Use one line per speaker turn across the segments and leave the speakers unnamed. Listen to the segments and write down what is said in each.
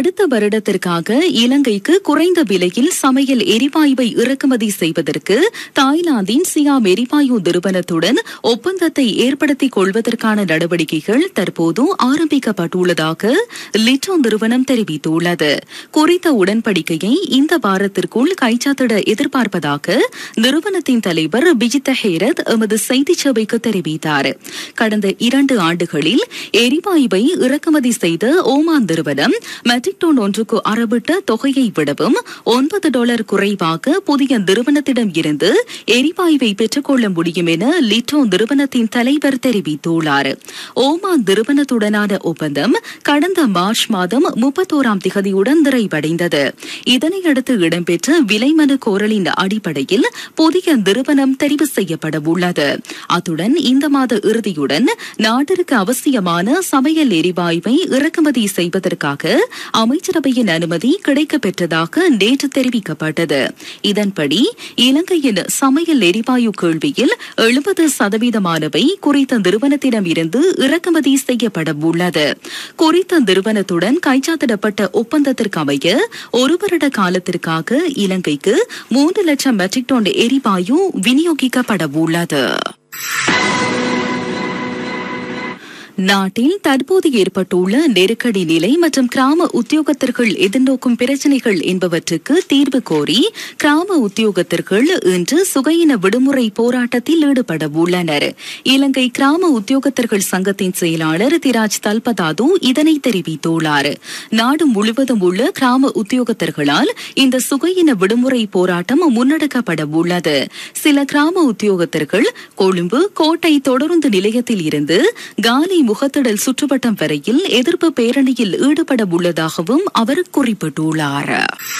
அடுத்த வருடத்திற்காக இலங்கைக்கு குறைந்த விலையில் சமையல் எரிவாயுவை இறக்குமதி செய்வதற்கு தாய்லாந்தின் சியாம் எரிவாயு நிறுவனத்துடன் ஒப்பந்தத்தை ஏற்படுத்திக் கொள்வதற்கான நடவடிக்கைகள் தற்போது ஆரம்பிக்கப்பட்டுள்ளதாக லிட்டோ நிறுவனம் தெரிவித்துள்ளது குறித்த உடன்படிக்கையை இந்த வாரத்திற்குள் கைச்சாத்திட எதிர்பார்ப்பதாக நிறுவனத்தின் தலைவர் பிஜித்த ஹேரத் எமது செய்திச் சேவைக்கு தெரிவித்தார் கடந்த இரண்டு ஆண்டுகளில் எரிவாயுவை இறக்குமதி செய்த ஓமான் நிறுவனம் மெட்ரிக் டன் ஒன்றுக்கு அறவிட்ட தொகையை விடவும் ஒன்பது டாலர் குறைவாக புதிய நிறுவனத்திடம் இருந்து எரிவாயுவை பெற்றுக்கொள்ள முடியும் என லிட்டோ நிறுவனத்தின் தலைவர் தெரிவித்துள்ளார் ஓமான் நிறுவனத்துடனான ஒப்பந்தம் கடந்த மார்ச் மாதம் முப்பத்தோராம் திகதியுடன் நிறைவடைந்தது இதனையடுத்து இடம்பெற்ற விலைமனு கோரலின் அடிப்படையில் புதிய நிறுவனம் தெரிவு செய்யப்பட உள்ளது அத்துடன் இந்த மாத இறுதியுடன் நாட்டிற்கு அவசியமான சமையல் எரிவாயுவை இறக்குமதி செய்வதற்காக அமைச்சரவையின் அனுமதி கிடைக்கப் பெற்றதாக நேற்று தெரிவிக்கப்பட்டது இதன்படி இலங்கையின் சமையல் எரிவாயு கேள்வியில் எழுபது சதவீதமானவை குறித்த நிறுவனத்திடம் இருந்து இறக்குமதி செய்யப்பட உள்ளது குறித்த நிறுவனத்துடன் கைச்சாத்திடப்பட்ட ஒப்பந்தத்திற்கு அமைய ஒரு வருட காலத்திற்காக இலங்கைக்கு மூன்று லட்சம் மெட்ரிக் டன் எரிவாயு விநியோகிக்கப்பட உள்ளது நாட்டில் தற்போது ஏற்பட்டுள்ள நெருக்கடி நிலை மற்றும் கிராம உத்தியோகத்தர்கள் எதிர்நோக்கும் பிரச்சினைகள் என்பவற்றுக்கு தீர்வு கோரி கிராம உத்தியோகத்தர்கள் இன்று சுகையின விடுமுறை போராட்டத்தில் ஈடுபட உள்ளனர் இலங்கை கிராம உத்தியோகத்தர்கள் சங்கத்தின் செயலாளர் திராஜ் தல்பதாது இதனை தெரிவித்துள்ளார் நாடு முழுவதும் உள்ள கிராம உத்தியோகத்தர்களால் இந்த சுகையின விடுமுறை போராட்டம் முன்னெடுக்கப்பட உள்ளது சில கிராம உத்தியோகத்தர்கள் கொழும்பு கோட்டை தொடருந்து நிலையத்தில் இருந்து காலி முகத்திடல் சுற்றுவட்டம் வரையில் எதிர்ப்பு பேரணியில் ஈடுபட உள்ளதாகவும் அவர் குறிப்பிட்டுள்ளார்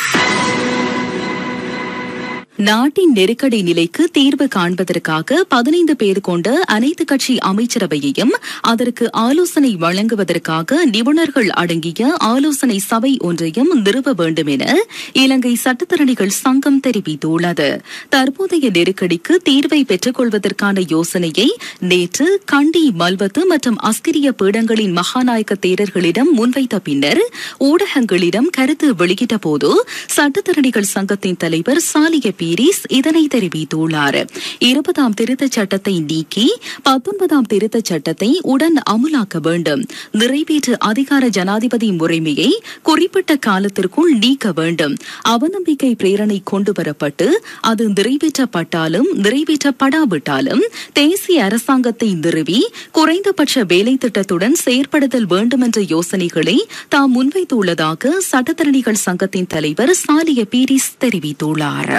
நாட்டின் நெருக்கடி நிலைக்கு தீர்வு காண்பதற்காக பதினைந்து பேர் கொண்ட அனைத்து கட்சி அமைச்சரவையையும் அதற்கு ஆலோசனை வழங்குவதற்காக நிபுணர்கள் அடங்கிய ஆலோசனை சபை ஒன்றையும் நிறுவ வேண்டும் என இலங்கை சட்டத்தரணிகள் சங்கம் தெரிவித்துள்ளது தற்போதைய நெருக்கடிக்கு தீர்வை பெற்றுக் கொள்வதற்கான யோசனையை நேற்று கண்டி மல்வத்து மற்றும் அஸ்கிரிய பீடங்களின் மகாநாயக்க தேரர்களிடம் முன்வைத்த பின்னர் ஊடகங்களிடம் கருத்து வெளியிட்ட போது சட்டத்தரணிகள் சங்கத்தின் தலைவர் சாலிய பீரிஸ் இதனை தெரிவித்துள்ளார் இருபதாம் திருத்தச் சட்டத்தை நீக்கி பத்தொன்பதாம் திருத்தச் சட்டத்தை உடன் அமுலாக்க வேண்டும் நிறைவேற்று அதிகார ஜனாதிபதி முறைமையை குறிப்பிட்ட காலத்திற்குள் நீக்க வேண்டும் அவநம்பிக்கை பிரேரணை கொண்டுவரப்பட்டு அது நிறைவேற்றப்பட்டாலும் நிறைவேற்றப்படாவிட்டாலும் தேசிய அரசாங்கத்தை நிறுவி குறைந்தபட்ச வேலை திட்டத்துடன் செயற்படுதல் வேண்டும் என்ற யோசனைகளை தாம் முன்வைத்துள்ளதாக சட்டத்தரணிகள் சங்கத்தின் தலைவர் சாலிய பீரிஸ் தெரிவித்துள்ளார்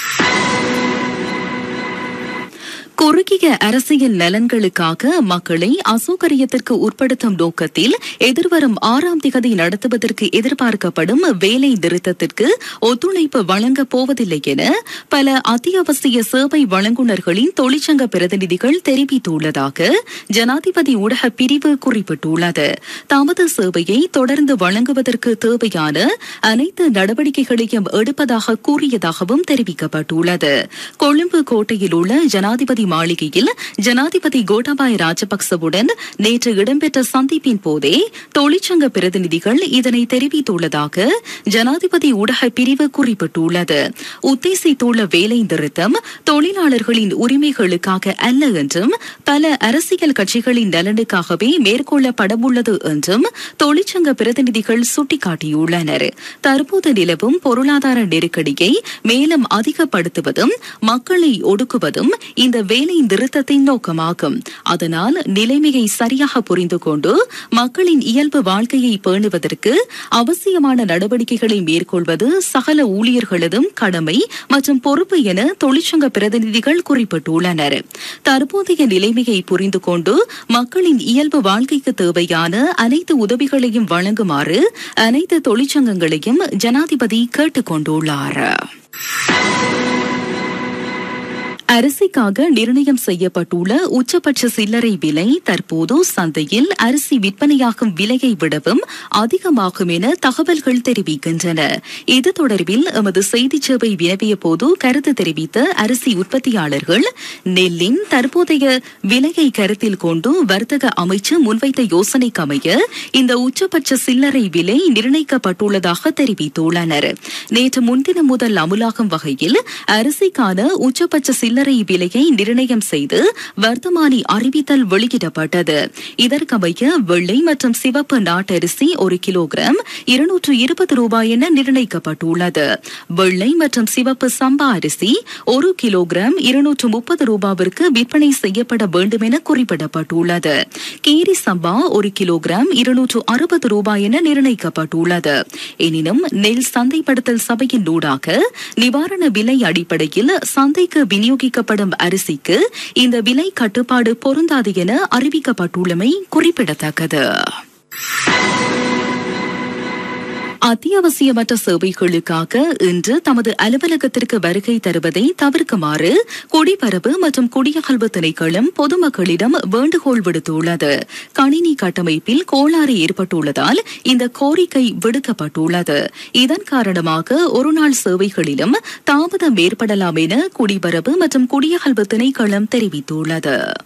குறுகிய அரசியல் நலன்களுக்காக மக்களை அசௌகரியத்திற்கு உட்படுத்தும் நோக்கத்தில் எதிர்வரும் ஆறாம் திகதி நடத்துவதற்கு எதிர்பார்க்கப்படும் வேலை நிறுத்தத்திற்கு ஒத்துழைப்பு வழங்கப் போவதில்லை என பல அத்தியாவசிய சேவை வழங்குநர்களின் தொழிற்சங்க பிரதிநிதிகள் தெரிவித்துள்ளதாக ஜனாதிபதி ஊடக பிரிவு குறிப்பிட்டுள்ளது தமது சேவையை தொடர்ந்து வழங்குவதற்கு தேவையான அனைத்து நடவடிக்கைகளையும் எடுப்பதாக கூறியதாகவும் தெரிவிக்கப்பட்டுள்ளது கொழும்பு கோட்டையில் உள்ள ஜனாதிபதி மாளிகையில் ஜனாதிபதி கோட்டாபாய ராஜபக்சவுடன் நேற்று இடம்பெற்ற சந்திப்பின் போதே தொழிற்சங்க பிரதிநிதிகள் இதனை தெரிவித்துள்ளதாக ஜனாதிபதி ஊடக பிரிவு குறிப்பிட்டுள்ளது உத்தேசித்துள்ள வேலை நிறுத்தம் தொழிலாளர்களின் உரிமைகளுக்காக அல்ல என்றும் பல அரசியல் கட்சிகளின் நலனுக்காகவே மேற்கொள்ளப்படவுள்ளது என்றும் தொழிற்சங்க பிரதிநிதிகள் சுட்டிக்காட்டியுள்ளனர் தற்போது நிலவும் பொருளாதார நெருக்கடியை மேலும் அதிகப்படுத்துவதும் மக்களை ஒடுக்குவதும் இந்த வேலை நிறுத்தத்தின் நோக்கமாகும் அதனால் நிலைமையை சரியாக புரிந்து கொண்டு மக்களின் இயல்பு வாழ்க்கையை பேணுவதற்கு அவசியமான நடவடிக்கைகளை மேற்கொள்வது சகல ஊழியர்களதும் கடமை மற்றும் பொறுப்பு என தொழிற்சங்க பிரதிநிதிகள் குறிப்பிட்டுள்ளனர் தற்போதைய நிலைமையை புரிந்து கொண்டு மக்களின் இயல்பு வாழ்க்கைக்கு தேவையான அனைத்து உதவிகளையும் வழங்குமாறு அனைத்து தொழிற்சங்கங்களையும் ஜனாதிபதி கேட்டுக் கொண்டுள்ளார் அரிசிக்காக நிர்ணயம் செய்யப்பட்டுள்ள உச்சபட்ச சில்லறை விலை தற்போது சந்தையில் அரிசி விற்பனையாகும் விலையை விடவும் அதிகமாகும் என தகவல்கள் தெரிவிக்கின்றன இது தொடர்பில் எமது செய்தி சேவை வினவிய போது கருத்து தெரிவித்த அரிசி உற்பத்தியாளர்கள் நெல்லின் தற்போதைய விலையை கருத்தில் கொண்டு வர்த்தக அமைச்சு முன்வைத்த யோசனைக்கு அமைய இந்த உச்சபட்ச சில்லறை விலை நிர்ணயிக்கப்பட்டுள்ளதாக தெரிவித்துள்ளனர் நேற்று முன்தினம் முதல் அமுலாகும் வகையில் அரிசிக்கான உச்சபட்ச சில்லறை விலையை நிர்ணயம் செய்து வர்த்தமானி அறிவித்தல் வெளியிடப்பட்டது இதற்கமைய வெள்ளை மற்றும் சிவப்பு நாட்டரிசி ஒரு கிலோகிராம் இருநூற்று இருபது ரூபாய் என நிர்ணயிக்கப்பட்டுள்ளது வெள்ளை மற்றும் சிவப்பு சம்பா அரிசி ஒரு கிலோகிராம் இருநூற்று முப்பது ரூபாவிற்கு விற்பனை செய்யப்பட வேண்டும் என குறிப்பிடப்பட்டுள்ளது கீரி சம்பா ஒரு கிலோகிராம் இருநூற்று அறுபது ரூபாய் என நிர்ணயிக்கப்பட்டுள்ளது எனினும் நெல் சந்தைப்படுத்தல் சபையின் ஊடாக நிவாரண விலை அடிப்படையில் சந்தைக்கு விநியோகிக்கப்படும் அரிசிக்கு இந்த விலை கட்டுப்பாடு பொருந்தாது என அறிவிக்கப்பட்டுள்ளமை குறிப்பிடத்தக்கது அத்தியாவசியமற்ற சேவைகளுக்காக இன்று தமது அலுவலகத்திற்கு வருகை தருவதை தவிர்க்குமாறு குடிபரப்பு மற்றும் குடியகல்வு திணைக்களம் பொதுமக்களிடம் வேண்டுகோள் விடுத்துள்ளது கணினி கட்டமைப்பில் கோளாறு ஏற்பட்டுள்ளதால் இந்த கோரிக்கை விடுக்கப்பட்டுள்ளது இதன் காரணமாக ஒருநாள் சேவைகளிலும் தாமதம் ஏற்படலாம் என குடிபரப்பு மற்றும் குடியகல்வு திணைக்களம் தெரிவித்துள்ளது